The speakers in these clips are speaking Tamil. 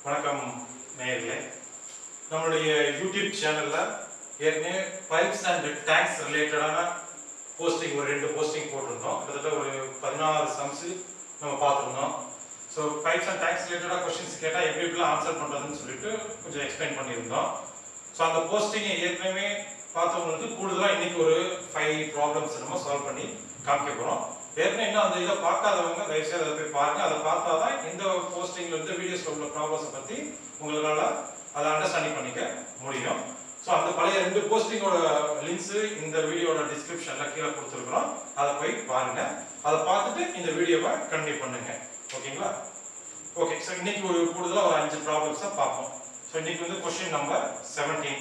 வணக்கம் நேயர்களே நம்மளுடைய யூடியூப் சேனல்ல ஏற்கனவே பைப்ஸ் அண்ட் டேங்க்ஸ் ரிலேட்டடான போஸ்டிங் ஒரு ரெண்டு போஸ்டிங் போட்டிருந்தோம் கிட்டத்தட்ட ஒரு பதினாறு சம்ஸ் நம்ம பார்த்துருந்தோம் ஸோ பைப்ஸ் அண்ட் டேங்க்ஸ் ரிலேட்டடாக கொஸ்டின்ஸ் கேட்டால் எப்படி எப்படிலாம் ஆன்சர் பண்ணுறதுன்னு சொல்லிட்டு கொஞ்சம் எக்ஸ்பிளைன் பண்ணியிருந்தோம் ஸோ அந்த போஸ்டிங்கை ஏற்கனவே பார்த்தவங்களுக்கு கூடுதலாக இன்னைக்கு ஒரு ஃபைவ் ப்ராப்ளம்ஸ் நம்ம சால்வ் பண்ணி காமிக்க போகிறோம் ஏற்கனவே இன்னும் அந்த இதை பார்க்காதவங்க தயவுசெய்து அதை போய் பாருங்க அதை பார்த்தா தான் இந்த போஸ்டிங்ல இந்த வீடியோஸ்ல உள்ள ப்ராப்ளம்ஸை பற்றி உங்களால அதை அண்டர்ஸ்டாண்டிங் பண்ணிக்க முடியும் ஸோ அந்த பழைய ரெண்டு போஸ்டிங்கோட லிங்க்ஸ் இந்த வீடியோட டிஸ்கிரிப்ஷன்ல கீழே கொடுத்துருக்குறோம் அதை போய் பாருங்க அதை பார்த்துட்டு இந்த வீடியோவை கண்டினியூ பண்ணுங்க ஓகேங்களா ஓகே ஸோ இன்னைக்கு ஒரு கூடுதலாக ஒரு அஞ்சு ப்ராப்ளம்ஸை பார்ப்போம் ஸோ இன்னைக்கு வந்து question number seventeen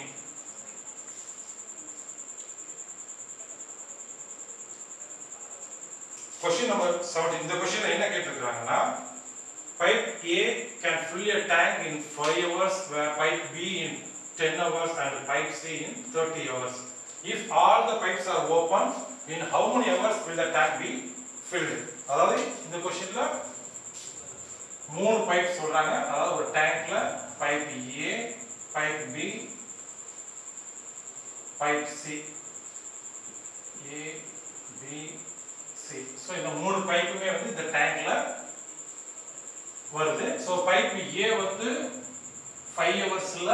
question number seventeen இந்த கொஸ்டின்ல என்ன கேட்டிருக்காங்கன்னா pipe A can fill a tank in 5 hours where pipe B in 10 hours and pipe C in 30 hours. If all the pipes are open, in how many hours will the tank be filled? அதாவது இந்த கொஸ்டின்ல மூணு பைப் சொல்றாங்க அதாவது ஒரு டேங்க்ல pipe A pipe B pipe C A B C so இந்த மூணு பைப்புமே வந்து இந்த டேங்க்ல வருது ஸோ பைப் ஏ வந்து ஃபைவ் ஹவர்ஸில்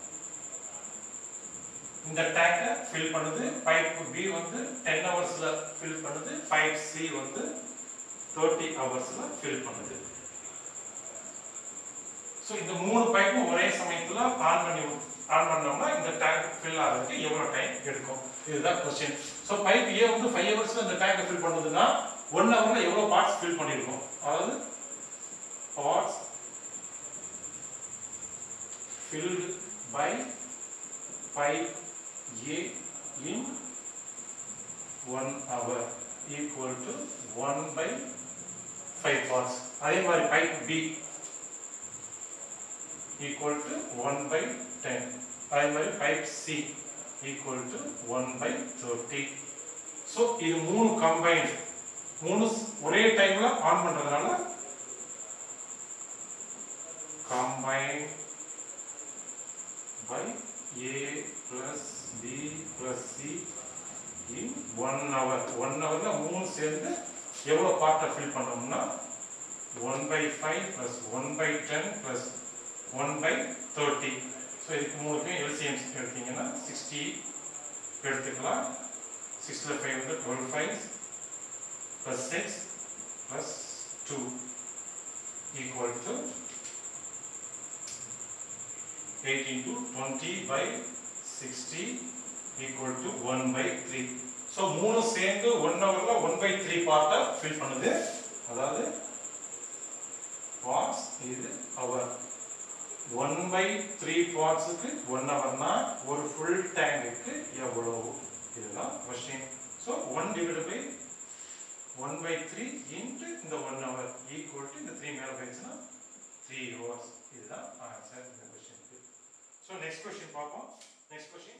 இந்த டேங்கை ஃபில் பண்ணுது பைப் பி வந்து டென் ஹவர்ஸில் ஃபில் பண்ணுது பைப் சி வந்து தேர்ட்டி ஹவர்ஸில் ஃபில் பண்ணுது ஸோ இந்த மூணு பைப்பும் ஒரே சமயத்தில் ஆன் பண்ணி ஆன் பண்ணோம்னா இந்த டேங்க் ஃபில் ஆகிறதுக்கு எவ்வளோ டைம் எடுக்கும் இதுதான் கொஸ்டின் ஸோ பைப் ஏ வந்து ஃபைவ் ஹவர்ஸில் இந்த டேங்கை ஃபில் பண்ணுதுன்னா ஒன் ஹவரில் எவ்வளோ பார்ட்ஸ் ஃபில் பண்ணியிருக்கோம் அதாவது parts filled by pipe A in 1 hour equal to 1 by 5 parts. அதே மாதிரி pipe B equal to 1 by 10. அதே மாதிரி pipe C equal to 1 by 30. So இது மூணு கம்பைன்ட் மூணு ஒரே டைம்ல ஆன் பண்றதுனால combined by A plus B plus C in one hour. One hourல மூணு சேர்ந்து எவ்வளோ பார்ட்டை ஃபில் பண்ணோம்னா one by five plus one by ten plus one by thirty so இதுக்கு மூணுக்கும் எல்சிஎம்ஸ் எடுத்தீங்கன்னா சிக்ஸ்டி எடுத்துக்கலாம் சிக்ஸில் ஃபைவ் வந்து twelve five plus six plus two equal to 8 into 20 by 60 equal to 1 by 3. So மூணு சேர்ந்து ஒன் ஹவர்ல ஒன் பை த்ரீ பார்ட்டை ஃபில் பண்ணுது அதாவது பார்ட்ஸ் இது ஹவர் ஒன் பை த்ரீ பார்ட்ஸுக்கு ஒன் ஹவர்னா ஒரு ஃபுல் டேங்குக்கு எவ்வளவு இதுதான் question so one divide by one by three into இந்த ஒன் ஹவர் ஈக்குவல் டு இந்த த்ரீ மேலே போயிடுச்சுன்னா த்ரீ ஹவர்ஸ் இதுதான் ஆன்சர் இந்த கொஸ்டினுக்கு ஸோ நெக்ஸ்ட் கொஸ்டின் பார்ப்போம் நெக்ஸ்ட் கொஸ்டின்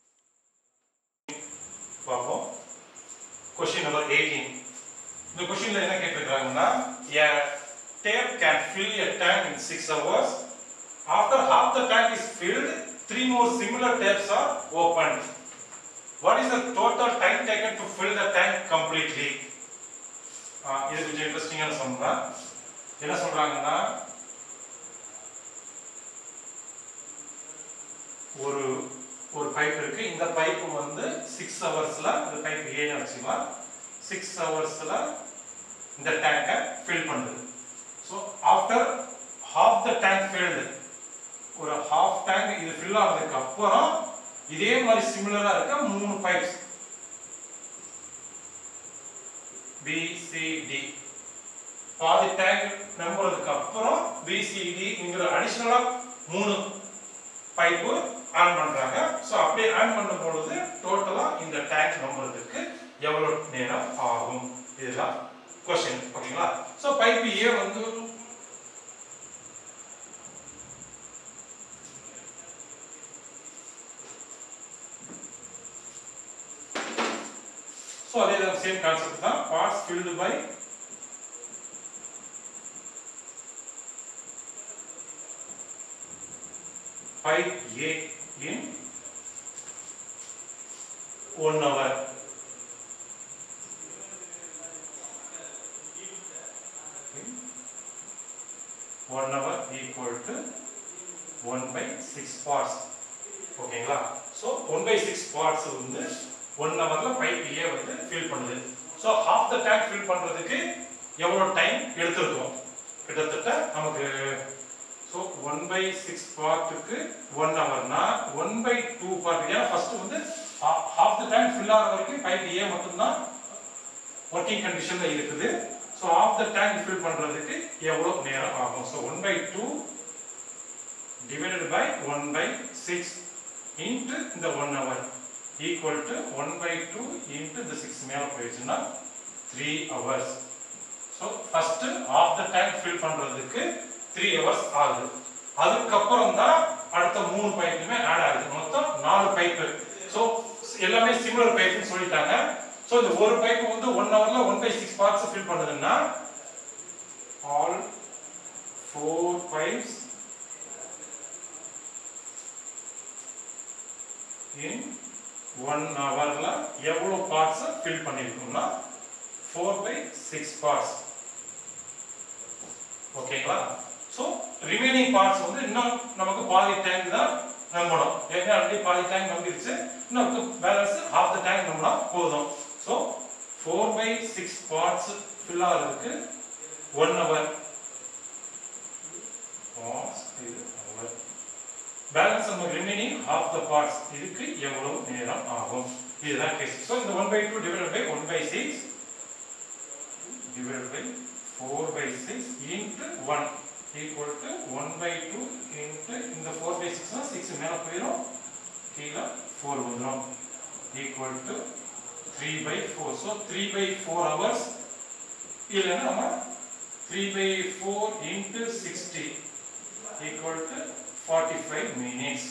பார்ப்போம் கொஸ்டின் நம்பர் எயிட்டீன் இந்த கொஸ்டின்ல என்ன கேட்டிருக்காங்கன்னா a tape can fill a tank in 6 hours after half the tank is filled three more similar tapes are opened what is the total time taken to fill the tank completely ஆ, இது கொஞ்சம் இன்ட்ரெஸ்டிங்கான சம் தான் என்ன சொல்றாங்கன்னா ஒரு ஒரு பைப் இருக்கு இந்த பைப் வந்து சிக்ஸ் ஹவர்ஸ்ல இந்த பைப் ஏன்னு வச்சுக்கலாம் சிக்ஸ் ஹவர்ஸ்ல இந்த டேங்கை ஃபில் பண்ணுது so after half the tank filled ஒரு ஹாஃப் டேங்க் இது ஃபில் ஆனதுக்கு அப்புறம் இதே மாதிரி சிமிலரா இருக்க மூணு பைப்ஸ் பிசிடி பாதி டேங்க் நம்புறதுக்கு அப்புறம் பிசிடிங்கிற அடிஷனலா மூணு பைப்பு ஆன் பண்றாங்க ஸோ அப்படியே ஆன் பண்ணும் பொழுது டோட்டலா இந்த டேங்க் நம்புறதுக்கு எவ்வளவு நேரம் ஆகும் இதுதான் கொஸ்டின் ஓகேங்களா ஸோ பைப் ஏ வந்து ஸோ அதே சேம் கான்செப்ட் தான் parts filled by pipe A in 1 hour. One hour equal to one by six parts ஓகேங்களா so one by six parts வந்து ஒன் ஹவரில் பைப் ஏ வந்து ஃபில் பண்ணுது so half the tank fill பண்ணுறதுக்கு எவ்வளோ டைம் எடுத்திருக்கும் கிட்டத்தட்ட நமக்கு ஸோ ஒன் பை சிக்ஸ் பார்ட்டுக்கு ஒன் ஹவர்னா ஒன் பை டூ பார்ட் ஏன்னா ஃபர்ஸ்ட் வந்து ஹாஃப் த டேங்க் ஃபில் ஆகிற வரைக்கும் பைப் ஏ மட்டும்தான் ஒர்க்கிங் கண்டிஷன்ல இருக்குது so half the tank fill பண்றதுக்கு எவ்வளவு நேரம் ஆகும் so one by two divided by one by six into இந்த one hour equal to one by two into இந்த சிக்ஸ் மேலே போயிடுச்சுன்னா three hours so first half the tank fill பண்றதுக்கு த்ரீ ஹவர்ஸ் ஆகுது அதுக்கப்புறம் தான் அடுத்த மூணு பைப்புமே ஆட் ஆகுது மொத்தம் நாலு பைப்பு ஸோ எல்லாமே சிமிலர் பைப்புன்னு சொல்லிட்டாங்க ஸோ இந்த ஒரு பைப் வந்து ஒன் ஹவர்ல one by six parts fill பண்ணுதுன்னா all four pipes in one ஹவர்ல எவ்வளவு பார்ட்ஸ் ஃபில் பண்ணிருக்கோம்னா ஃபோர் பை சிக்ஸ் பார்ட்ஸ் ஓகேங்களா ஸோ ரிமைனிங் பார்ட்ஸ் வந்து இன்னும் நமக்கு பாதி டேங்க் தான் நம்பணும் ஏற்கனவே ஆல்ரெடி பாதி டேங்க் நம்பிருச்சு இன்னும் பேலன்ஸ் ஹாஃப் த டேங்க் நம்பினா போதும் so four by six parts fill ஆகிறதுக்கு ஒன் ஹவர் பேலன்ஸ் நம்ம ரிமைனிங் ஹாஃப் த பார்ட்ஸ் இதுக்கு எவ்வளவு நேரம் ஆகும் இதுதான் கேஸ் ஸோ இந்த one by two divide by one by six divided by 4 by 6 into 1 equal to 1 by 2 into இந்த 4 by 6 னா 6 மேல போயிரும் கீழ 4 வந்துரும் equal to 3 by 4 so 3 by 4 hours இல்லைன்னா நம்ம 3 by 4 into 60 equal to 45 minutes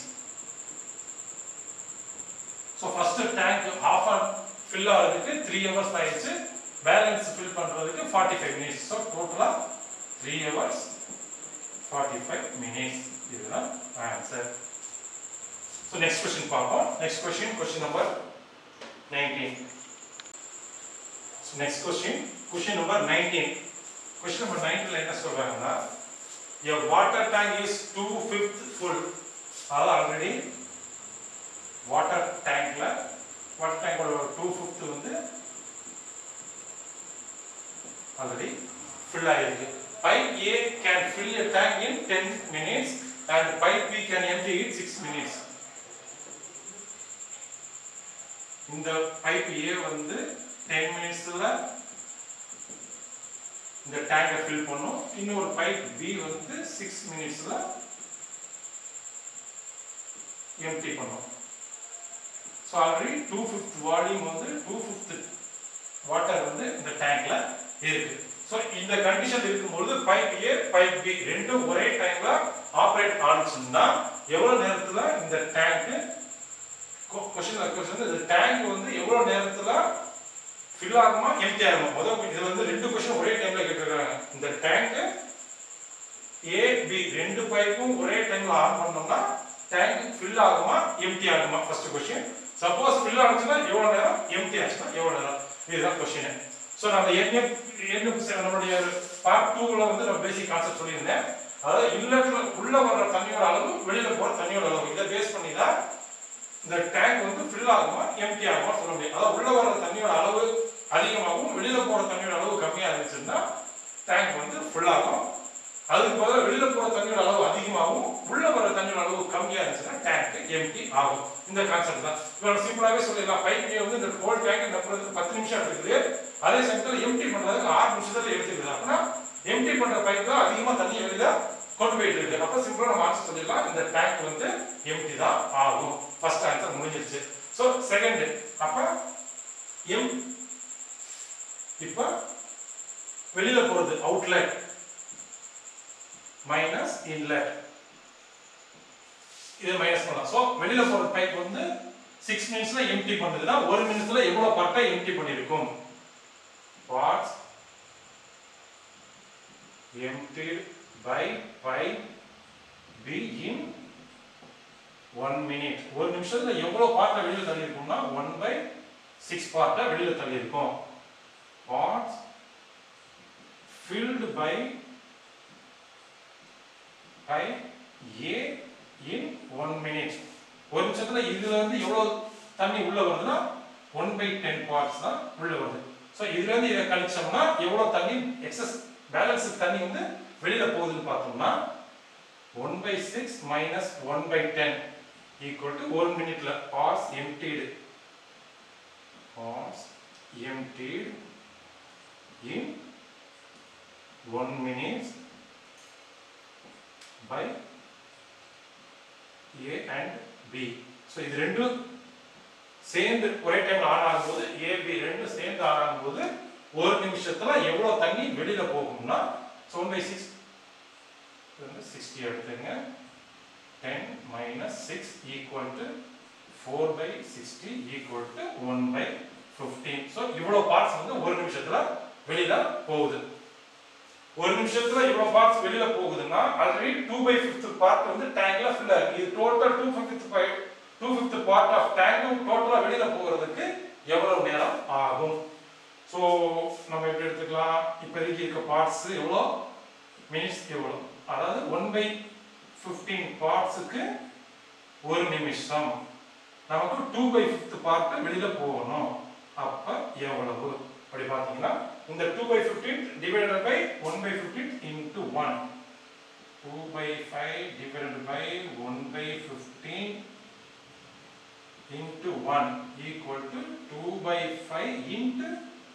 so first tank half an fill ஆகிறதுக்கு 3 hours ஆயிடுச்சு பேலன்ஸ் ஃபில் பண்றதுக்கு 45 மினிட்ஸ் ஸோ டோட்டலா three hours forty five minutes இதுதான் ஆன்சர் ஸோ நெக்ஸ்ட் கொஸ்டின் பார்ப்போம் next question question number nineteen next question question number nineteen question number நைன்டீன்ல என்ன சொல்றாங்கன்னா a water tank is two fifth full அதாவது ஆல்ரெடி வாட்டர் டேங்க்ல வாட்டர் டேங்கோட டூ ஃபிஃப்த் வந்து already fill ஆயிருக்கு pipe A can fill a tank in 10 minutes and pipe B can empty it 6 minutes இந்த pipe A வந்து 10 மினிட்ஸ்ல இந்த டேங்கை ஃபில் பண்ணும் இன்னொரு பைப் B வந்து 6 மினிட்ஸ்ல எம்டி பண்ணும் so already two fifth volume வந்து டூ ஃபிஃப்த் வாட்டர் வந்து இந்த டேங்க்ல இருக்கு ஸோ இந்த கண்டிஷன் இருக்கும்பொழுது பைப் ஏ பைப் பி ரெண்டும் ஒரே டைம்ல ஆப்ரேட் ஆனிச்சுன்னா எவ்வளவு நேரத்துல இந்த டேங்க் கொஸ்டின் கொஸ்டின் இந்த டேங்க் வந்து எவ்வளவு நேரத்துல ஃபில் ஆகுமா எம்டி ஆகுமா முதல் இது வந்து ரெண்டு கொஸ்டின் ஒரே டைம்ல கேட்டிருக்காங்க இந்த டேங்க் ஏ பி ரெண்டு பைப்பும் ஒரே டைம்ல ஆன் பண்ணோம்னா டேங்க் ஃபில் ஆகுமா எம்டி ஆகுமா ஃபர்ஸ்ட் கொஸ்டின் சப்போஸ் ஃபில் ஆச்சுன்னா எவ்வளவு நேரம் எம்டி ஆச்சுன்னா எவ்வளவு நேரம் இதுதான் கொஸ்டின் ஸோ நம்ம ஏற்கனவே ஏற்கனவே நம்மளுடைய பார்ட் டூவில் வந்து நம்ம பேசிக் கான்செப்ட் சொல்லியிருந்தேன் அதாவது இல்லத்துல உள்ள வர்ற தண்ணியோட அளவு வெளியில போற தண்ணியோட அளவு இதை பேஸ் பண்ணி தான் இந்த டேங்க் வந்து ஃபில் ஆகுமா எம்டி ஆகுமா சொல்ல முடியும் அதாவது உள்ள வர்ற தண்ணியோட அளவு அதிகமாகவும் வெளியில போற தண்ணியோட அளவு கம்மியா இருந்துச்சுன்னா டேங்க் வந்து ஃபுல் ஆகும் அதுக்கு பதிலாக வெளியில போற தண்ணியோட அளவு அதிகமாகவும் உள்ள வர தண்ணியோட அளவு கம்மியா இருந்துச்சுன்னா டேங்க் எம்டி ஆகும் இந்த கான்செப்ட் தான் இப்போ சிம்பிளாவே சொல்லிடலாம் பைப் வந்து இந்த ஹோல் டேங்க் நப்புறதுக்கு பத்து நிமிஷம் எடுத்துக்குது அதே சமயத்தில் எம்டி பண்றதுக்கு ஆறு நிமிஷத்துல எடுத்துக்குது அப்படின்னா எம்டி பண்ற பைப் தான் அதிகமா தண்ணி வெளியில கொண்டு போயிட்டு இருக்கு அப்ப சிம்பிளா நம்ம ஆன்சர் சொல்லிடலாம் இந்த டேங்க் வந்து எம்டி தான் ஆகும் ஃபர்ஸ்ட் ஆன்சர் முடிஞ்சிருச்சு ஸோ செகண்ட் அப்ப எம் இப்ப வெளியில போறது அவுட்லெட் மைனஸ் இன்லெட் இது மைனஸ் பண்ணலாம் ஸோ வெளியில போற பைப் வந்து சிக்ஸ் மினிட்ஸ்ல எம்டி பண்ணுதுன்னா ஒரு மினிட்ஸ்ல எவ்வளவு பார்ட்டை எம்டி பண்ணிருக்கும் parts emptied by pipe B in one minute ஒரு நிமிஷத்துல எவ்வளவு பார்ட்டை வெளியில தள்ளி இருக்கோம்னா ஒன் பை சிக்ஸ் பார்ட்டை வெளியில தள்ளி இருக்கோம் parts filled by by A in one minute ஒரு நிமிஷத்துல இதுல இருந்து எவ்வளவு தண்ணி உள்ள வருதுன்னா ஒன் பை டென் பார்ட்ஸ் தான் உள்ள வருது ஸோ இதுல இருந்து இதை கழிச்சோம்னா எவ்வளவு தண்ணி எக்ஸஸ் பேலன்ஸ் தண்ணி வந்து வெளியில போகுதுன்னு பார்த்தோம்னா one by six minus one by ten equal to ஒரு மினிட்ல parts emptied parts emptied in one minute by A and B. So இது ரெண்டும் சேர்ந்து ஒரே டைம்ல ஆன் ஆகும்போது ஏபி ரெண்டும் சேர்ந்து ஆன் ஆகும்போது ஒரு நிமிஷத்துல எவ்வளவு தண்ணி வெளியில போகும்னா ஸோ ஒன் பை சிக்ஸ் வந்து சிக்ஸ்டி எடுத்துங்க ten minus six equal to four by sixty equal to one by fifteen so இவ்வளோ பார்ட்ஸ் வந்து ஒரு நிமிஷத்துல வெளியில போகுது ஒரு நிமிஷத்துல இவ்வளவு பார்ட்ஸ் வெளியில போகுதுன்னா already two by fifth part வந்து டேங்க்ல ஃபில் ஆயிருக்கு இது total two fifth two fifth part of டேங்கும் டோட்டலா வெளியில போகிறதுக்கு எவ்வளவு நேரம் ஆகும் ஸோ நம்ம எப்படி எடுத்துக்கலாம் இப்போதைக்கு இருக்க பார்ட்ஸ் எவ்வளோ மினிட்ஸ் எவ்வளோ அதாவது ஒன் பை ஃபிஃப்டீன் பார்ட்ஸுக்கு ஒரு நிமிஷம் நமக்கு டூ பை ஃபிஃப்த் பார்ட் வெளியில போகணும் அப்ப எவ்வளவு அப்படி பார்த்தீங்கன்னா இந்த 2 by 15 divided by 1 by 15 into 1 2 by 5 divided by 1 by 15 into 1 equal to 2 by 5 into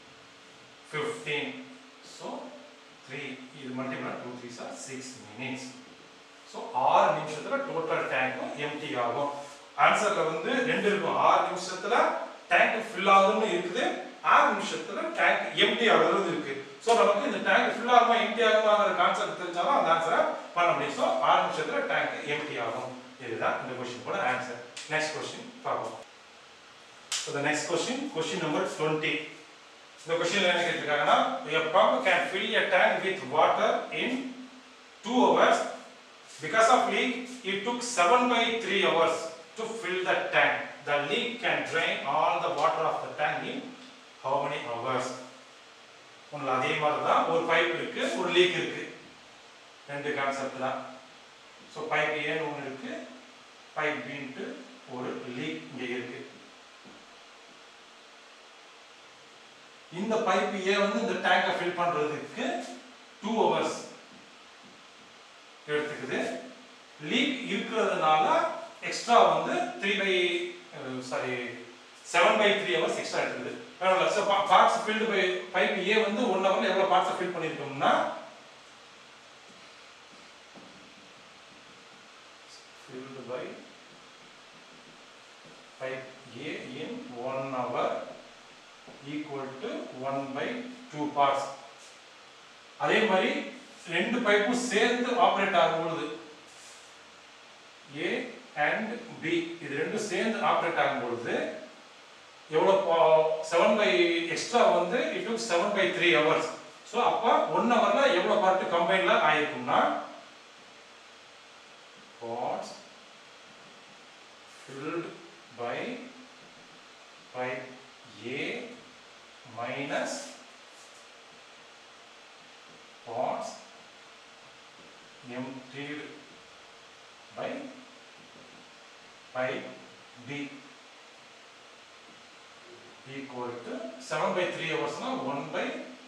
15 so 3 இது multiple 2 3s are 6 minutes so 6 நிமிஷத்துல டோட்டல் டேங்க்கும் எம்டி ஆகும் ஆன்சர்ல வந்து ரெண்டு இருக்கும் 6 நிமிஷத்துல டேங்க் ஃபில் ஆகுதுன்னு இருக்குது ஆறு நிமிஷத்துல டேங்க் எம்டி ஆகுறது இருக்கு ஸோ நமக்கு இந்த டேங்க் ஃபில் ஆகுமா எம்டி ஆகுமாங்கிற கான்செப்ட் தெரிஞ்சாலும் அந்த ஆன்சரை பண்ண முடியும் ஸோ ஆறு நிமிஷத்துல டேங்க் எம்டி ஆகும் இதுதான் இந்த கொஸ்டினோட ஆன்சர் நெக்ஸ்ட் கொஸ்டின் பார்ப்போம் so the next question question number twenty இந்த கொஸ்டின்ல என்ன கேட்டிருக்காங்கன்னா a pump can fill a tank with water in 2 hours because of leak it took 7 by 3 hours to fill the tank the leak can drain all the water of the tank in how many hours உங்களுக்கு அதே மாதிரி தான் ஒரு பைப் இருக்கு ஒரு லீக் இருக்கு ரெண்டு கான்செப்ட் தான் ஸோ பைப் ஏன்னு ஒன்று இருக்கு பைப் பின்ட்டு ஒரு லீக் இங்கே இருக்கு இந்த பைப் ஏ வந்து இந்த டேங்கை ஃபில் பண்றதுக்கு டூ ஹவர்ஸ் எடுத்துக்குது லீக் இருக்கிறதுனால எக்ஸ்ட்ரா வந்து three by sorry seven by three hours extra எடுத்துக்குது பரவாயில்ல so parts filled by pipe A வந்து ஒன் ஹவர்ல எவ்வளோ பார்ட்ஸை ஃபில் பண்ணியிருக்கோம்னா filled by pipe A in one hour equal to one by two parts. அதே மாதிரி ரெண்டு பைப்பும் சேர்ந்து ஆப்ரேட் ஆகும் பொழுது ஏ அண்ட் பி இது ரெண்டும் சேர்ந்து ஆப்ரேட் ஆகும் பொழுது எவ்வளோ செவன் பை எக்ஸ்ட்ரா வந்து it took seven by three hours so அப்போ ஒன் ஹவர்ல எவ்வளோ பார்ட் கம்பைன்ல ஆயிருக்கும்னா parts filled by pipe A minus parts emptied by pipe B equal to 7 by 3 hours na 1 by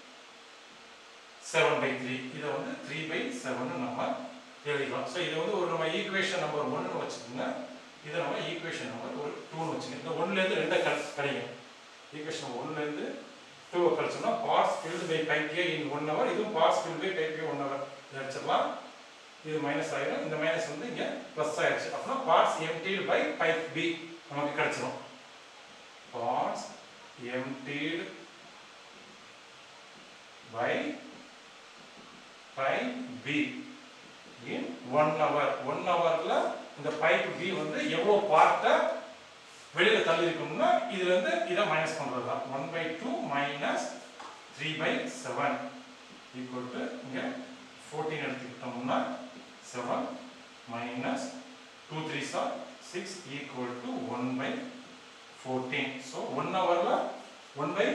7 by 3 இதை வந்து 3 by 7 நம்ம எழுதிக்கலாம் ஸோ இது வந்து ஒரு நம்ம ஈக்குவேஷன் நம்பர் ஒன்னு வச்சுக்கோங்க இதை நம்ம ஈக்குவேஷன் நம்பர் ஒரு டூன்னு வச்சுக்கோங்க இந்த ஒன்றுலேருந்து ரெண்டை கல் கழிங்க ஈக்குவேஷன் ஒன்றுலேருந்து டூவை கழிச்சோம்னா parts filled by pipe A in one hour இதுவும் parts filled by pipe A one hour இதை அடிச்சிடலாம் இது மைனஸ் ஆகிடும் இந்த மைனஸ் வந்து இங்கே ப்ளஸ் ஆயிடுச்சு அப்படின்னா parts emptied by pipe B நமக்கு கிடைச்சிரும் parts emptied by pipe B in one hour one ஹவர்ல இந்த பைப் பி வந்து எவ்வளோ பார்ட்டை வெளியில தள்ளி இருக்கணும்னா இதுல இருந்து இதை மைனஸ் பண்றது தான் one by two minus three by seven equal to இங்க ஃபோர்டீன் எடுத்துக்கிட்டோம்னா seven minus two three sir six equal to one by fourteen so one ஹவரில் one by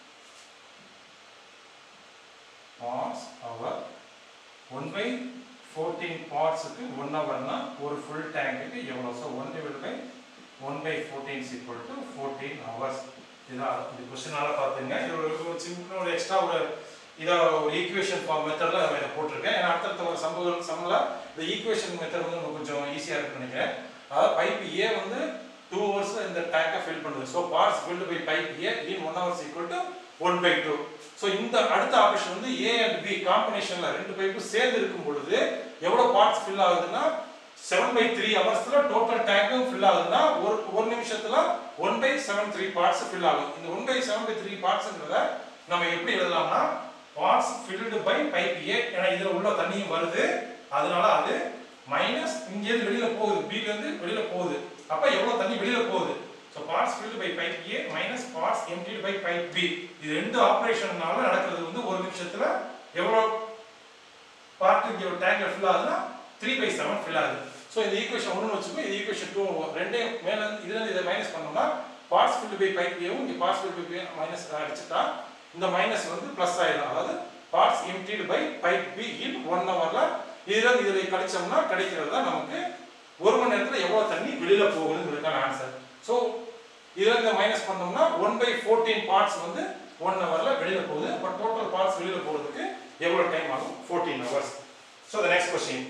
parts hour one by fourteen பார்ட்ஸுக்கு ஒன் ஹவர்னா ஒரு ஃபுல் டேங்குக்கு எவ்வளோ so one divide by one by fourteen equal to fourteen hours இதான் இந்த கொஸ்டினால பார்த்துங்க இது ஒரு ஒரு சின்ன ஒரு எக்ஸ்ட்ரா ஒரு இதை ஒரு ஈக்குவேஷன் ஃபார்ம் மெத்தடில் இதை போட்டிருக்கேன் ஏன்னா அடுத்தடுத்த ஒரு சம்பவ சம்மில் இந்த ஈக்குவேஷன் மெத்தட் வந்து நமக்கு கொஞ்சம் ஈஸியாக இருக்குன்னு நினைக்கிறேன் அதாவது பைப் ஏ வந்து டூ ஹவர்ஸ் இந்த டேங்கை ஃபில் பண்ணுது so parts filled by pipe A in one hours equal to one by two so இந்த அடுத்த ஆப்ஷன் வந்து ஏ அண்ட் பி காம்பினேஷனில் ரெண்டு பைப்பும் சேர்ந்து இருக்கும் பொழுது எவ்வளோ பார்ட்ஸ் ஃபில் ஆகுதுன்னா செவன் பை த்ரீ ஹவர்ஸ்ல டோட்டல் டேங்கும் ஃபில் ஆகுதுன்னா ஒரு ஒரு நிமிஷத்துல one by seven three parts fill ஆகும் இந்த one by seven by three பார்ட்ஸ்ன்றத நம்ம எப்படி எழுதலாம்னா parts filled by pipe A ஏன்னா இதுல உள்ள தண்ணியும் வருது அதனால அது மைனஸ் இங்கேருந்து வெளியில போகுது பில இருந்து வெளியில போகுது அப்ப எவ்வளவு தண்ணி வெளியில போகுது so parts filled by pipe A minus parts emptied by pipe B இது ரெண்டு ஆப்ரேஷன்னால நடக்கிறது வந்து ஒரு நிமிஷத்துல எவ்வளவு பார்ட் இங்கே ஒரு டேங்க்ல ஃபில் ஆகுதுன்னா த்ரீ பை செவன் ஃபில் ஆகுது ஸோ இந்த ஈக்குவேஷன் ஒன்று வச்சுக்கோ இது ஈக்குவேஷன் டூ ரெண்டே மேலே இதுல இருந்து இதை மைனஸ் பண்ணோம்னா பார்ட்ஸ் ஃபில்டு பை பைப் ஏவும் இங்கே பார்ட்ஸ் ஃபில்டு பை மைனஸ் அடிச்சுட்டா இந்த மைனஸ் வந்து ப்ளஸ் ஆயிடும் அதாவது parts emptied by pipe B in one ஹவர்ல இதுல இருந்து இதில் கழிச்சோம்னா கிடைக்கிறது தான் நமக்கு ஒரு மணி நேரத்தில் எவ்வளோ தண்ணி வெளியில போகுதுங்கிறதுக்கான ஆன்சர் ஸோ இதுல இருந்து மைனஸ் பண்ணோம்னா ஒன் பை ஃபோர்டீன் பார்ட்ஸ் வந்து ஒன் ஹவர்ல வெளியில போகுது பட் டோட்டல் பார்ட்ஸ் வெளியில போகிறதுக்கு எவ்வளோ டைம் ஆகும் fourteen hours so the next question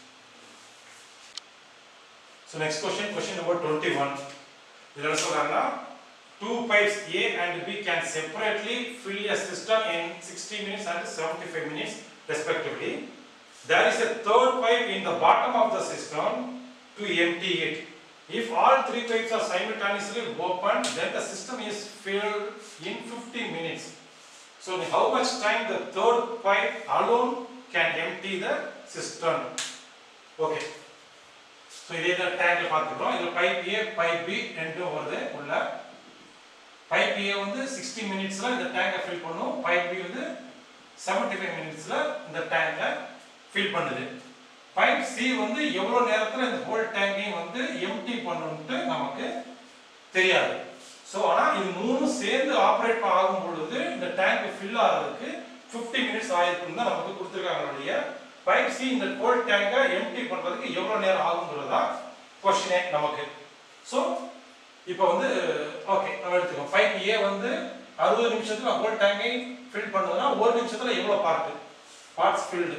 So next question, question number 21. இதுல என்ன சொல்றாங்கன்னா two pipes A and B can separately fill a system in 60 minutes and 75 minutes respectively. There is a third pipe in the bottom of the system to empty it. If all three pipes are simultaneously opened, then the system is filled in 50 minutes. So how much time the third pipe alone can empty the system? Okay. So இதே தான் டேங்க்ல பார்த்துக்கிறோம் இதில் பைப் ஏ பைப் பி ரெண்டும் வருது உள்ள பைப் ஏ வந்து சிக்ஸ்டி மினிட்ஸில் இந்த டேங்கை ஃபில் பண்ணும் பைப் பி வந்து செவன்டி ஃபைவ் மினிட்ஸில் இந்த டேங்கை ஃபில் பண்ணுது பைப் சி வந்து எவ்வளோ நேரத்தில் இந்த ஹோல் டேங்கையும் வந்து எம்டி பண்ணணுன்ட்டு நமக்கு தெரியாது ஸோ ஆனால் இது மூணும் சேர்ந்து ஆப்ரேட் ஆகும் பொழுது இந்த டேங்க் ஃபில் ஆகிறதுக்கு ஃபிஃப்டி மினிட்ஸ் ஆயிருக்குன்னு தான் நமக்கு கொடுத்துருக்காங்க ஒழிய பைப் சி இந்த கோல்ட் டேங்கை எம்டி பண்றதுக்கு எவ்வளவு நேரம் ஆகுங்கிறது தான் கொஸ்டினே நமக்கு ஸோ இப்போ வந்து ஓகே நம்ம எடுத்துக்கோம் பைப் ஏ வந்து அறுபது நிமிஷத்துல ஹோல் டேங்கை ஃபில் பண்ணுதுன்னா ஒரு நிமிஷத்துல எவ்வளவு part parts filled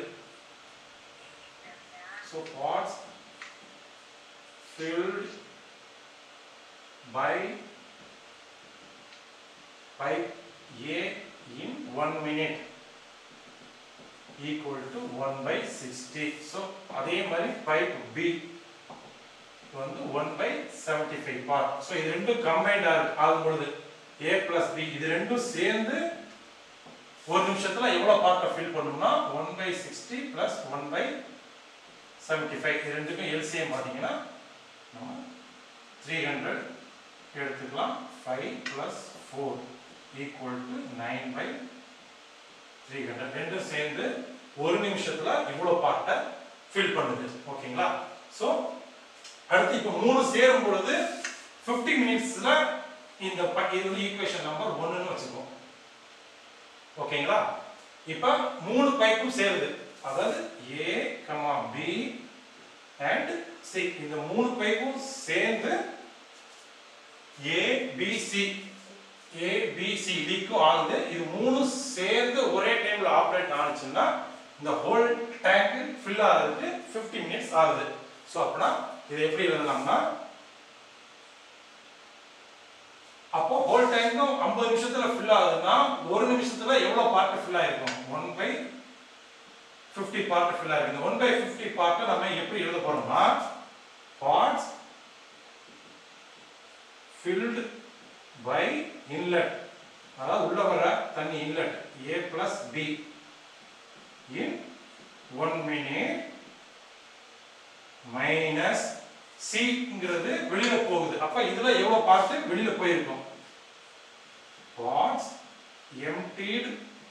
so parts filled by pipe A in one minute equal to 1 by 60 so அதே மாதிரி pipe B வந்து 1 by 75 part so இது ரெண்டும் combined ஆகும் பொழுது A plus B இது ரெண்டும் சேர்ந்து ஒரு நிமிஷத்துல எவ்வளவு பார்ட்டை ஃபில் பண்ணும்னா 1 by 60 plus 1 by 75 இது ரெண்டுக்கும் LCM பாத்தீங்கன்னா நம்ம 300 எடுத்துக்கலாம் 5 plus 4 equal to 9 by three hundred ரெண்டும் சேர்ந்து ஒரு நிமிஷத்துல இவ்வளவு பார்ட்டை ஃபில் பண்ணுது ஓகேங்களா ஸோ அடுத்து இப்போ மூணு சேரும் பொழுது ஃபிஃப்டி மினிட்ஸ்ல இந்த ப- இது வந்து ஈக்குவேஷன் நம்பர் ஒன்றுன்னு வச்சுக்கோம் ஓகேங்களா இப்போ மூணு பைப்பும் சேருது அதாவது A comma B and C இந்த மூணு பைப்பும் சேர்ந்து ஏ பி சி ஏபிசி லீக்கும் ஆகுது இது மூணு சேர்ந்து ஒரே டைம்ல ஆப்ரேட் ஆனிச்சுன்னா இந்த ஹோல் டேங்க் ஃபில் ஆகிறதுக்கு 50 மினிட்ஸ் ஆகுது ஸோ அப்படின்னா இது எப்படி எழுதலாம்னா அப்போ ஹோல் டேங்கும் ஐம்பது நிமிஷத்துல ஃபில் ஆகுதுன்னா ஒரு நிமிஷத்துல எவ்வளவு பார்ட் ஃபில் ஆயிருக்கும் one by fifty part fill ஆயிருக்கு இந்த ஒன் பை ஃபிஃப்டி பார்ட்டை நம்ம எப்படி எழுத போறோம்னா பார்ட்ஸ் ஃபில்டு பை இன்லெட் அதாவது உள்ள வர தண்ணி inlet A plus B in one minute minus சிங்கிறது வெளியில போகுது அப்ப இதுல எவ்வளவு பார்த்து வெளியில போயிருக்கும் parts emptied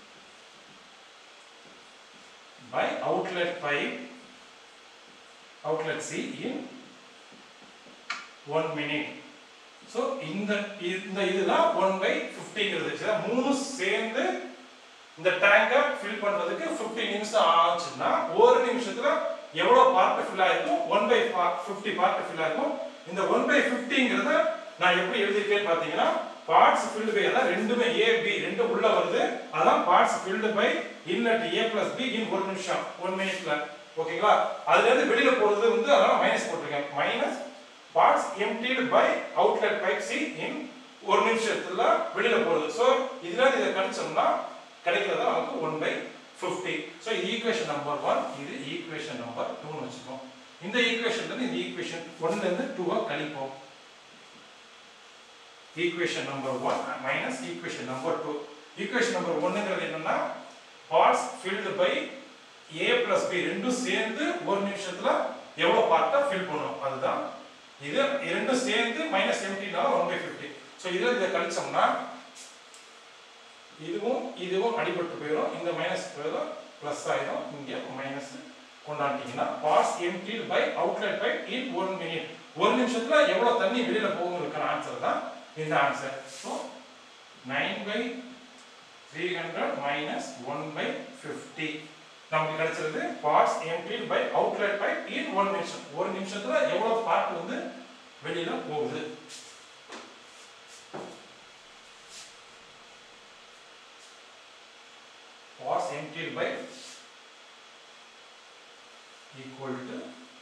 by outlet pipe outlet C in one minute so இந்த இந்த இதுதான் ஒன் பை ஃபிஃப்டிங்கிறது மூணு சேர்ந்து இந்த டேங்கை ஃபில் பண்றதுக்கு 15 நிமிஷம் ஆச்சுன்னா ஒரு நிமிஷத்துல எவ்வளவு பார்ட் ஃபில் ஆயிருக்கும் one by fifty part fill ஆயிருக்கும் இந்த ஒன் பை ஃபிஃப்டிங்கிறத நான் எப்படி எழுதியிருக்கேன்னு பார்த்தீங்கன்னா பார்ட்ஸ் ஃபில்டு பை அதான் ரெண்டுமே ஏ பி ரெண்டு உள்ள வருது அதான் parts filled by inlet A plus B in ஒரு நிமிஷம் ஒன் மினிட்ல ஓகேங்களா அதுல இருந்து வெளியில போறது வந்து அதனால மைனஸ் போட்டிருக்கேன் minus parts emptied by outlet pipe C in ஒரு நிமிஷத்துல வெளியில போகுது ஸோ இதுல இதை கழிச்சோம்னா கிடைக்கிறது நமக்கு ஒன் பை ஃபிஃப்டி ஸோ இது ஈக்குவேஷன் நம்பர் ஒன் இது ஈக்குவேஷன் நம்பர் டூன்னு வச்சுக்கோம் இந்த ஈக்குவேஷன்ல இருந்து இந்த ஈக்குவேஷன் ஒன்ல இருந்து டூவை கழிப்போம் equation number one minus equation number two equation number ஒன்னுங்கிறது என்னன்னா parts filled by A plus B ரெண்டும் சேர்ந்து ஒரு நிமிஷத்துல எவ்வளவு பார்ட்டா ஃபில் பண்ணும் அதுதான் இது இரண்டும் சேர்ந்து மைனஸ் எம்டினால ஒன் பை ஃபிஃப்டி ஸோ இதில் இதை கழிச்சோம்னா இதுவும் இதுவும் அடிபட்டு போயிடும் இந்த மைனஸ் போயிடும் ப்ளஸ் ஆயிடும் இங்கே மைனஸ் கொண்டாட்டிங்கன்னா parts empty by outlet by in one minute ஒரு நிமிஷத்துல எவ்வளவு தண்ணி வெளியில போகும் இருக்கிற ஆன்சர் தான் இந்த answer so nine by three hundred minus one by fifty நமக்கு கிடைச்சிருது parts empty by outlet by in one நிமிஷம் ஒரு நிமிஷத்துல எவ்வளவு பார்ட் வந்து வெளியில போகுது was emptied by equal to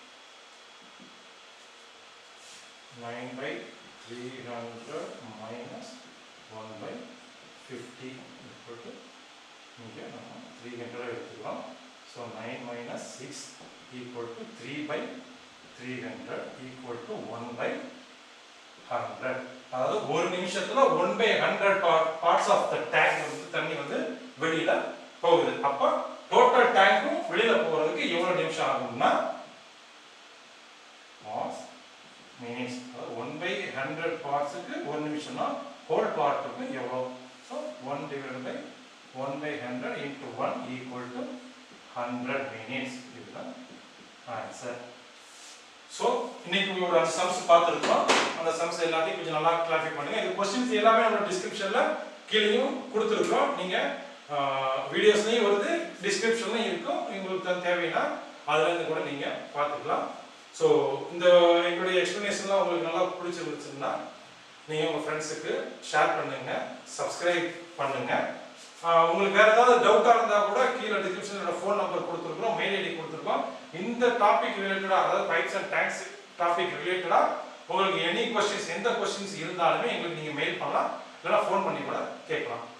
9 by 300 minus 1 by 50 equal to இங்கே நம்ம 300 எடுத்துக்கலாம் so 9 minus 6 equal to 3 by 300 equal to 1 by 100 அதாவது ஒரு நிமிஷத்துல 1 by 100 parts of the tank வந்து தண்ணி வந்து வெளியில போகுது அப்ப டோட்டல் டேங்க்கும் வெளியில போறதுக்கு எவ்வளவு நிமிஷம் ஆகும்னா மாஸ் மினிட்ஸ் அதாவது ஒன் பை ஹண்ட்ரட் பார்ட்ஸுக்கு ஒரு நிமிஷம்னா ஹோல் பார்ட்டுக்கு எவ்வளோ so one divide by one by hundred into one equal to hundred minutes இதுதான் ஆன்சர் ஸோ இன்னைக்கு ஒரு அஞ்சு சம்ஸ் பார்த்துருக்கோம் அந்த சம்ஸ் எல்லாத்தையும் கொஞ்சம் நல்லா கிளாரிஃபை பண்ணுங்க இது கொஸ்டின்ஸ் எல்லாமே நம்ம டிஸ்கிரிப்ஷனில் கீழேயும் கொடுத்துருக்கோம் நீங்கள் வீடியோஸ்லையும் வருது டிஸ்கிரிப்ஷன்லையும் இருக்கும் உங்களுக்கு தான் தேவைன்னா அதுலேருந்து கூட நீங்கள் பார்த்துக்கலாம் ஸோ இந்த எங்களுடைய எக்ஸ்ப்ளனேஷன்லாம் உங்களுக்கு நல்லா பிடிச்சிருந்துச்சுன்னா நீங்கள் உங்கள் ஃப்ரெண்ட்ஸுக்கு ஷேர் பண்ணுங்க சப்ஸ்கிரைப் பண்ணுங்க ஆஹ் உங்களுக்கு வேற ஏதாவது டவுட்டாக இருந்தால் கூட கீழே டிஸ்கிரிப்ஷனில் ஃபோன் நம்பர் கொடுத்துருக்கோம் மெயில் ஐடி கொடுத்துருக்கோம் இந்த டாபிக் ரிலேட்டடாக அதாவது பைப்ஸ் அண்ட் டேங்க்ஸ் டாபிக் ரிலேட்டடாக உங்களுக்கு எனி கொஸ்டின்ஸ் எந்த கொஸ்டின்ஸ் இருந்தாலுமே எங்களுக்கு நீங்கள் மெயில் பண்ணலாம் இல்லைன்னா ஃபோன் பண்ணி கூட கேட்கலாம்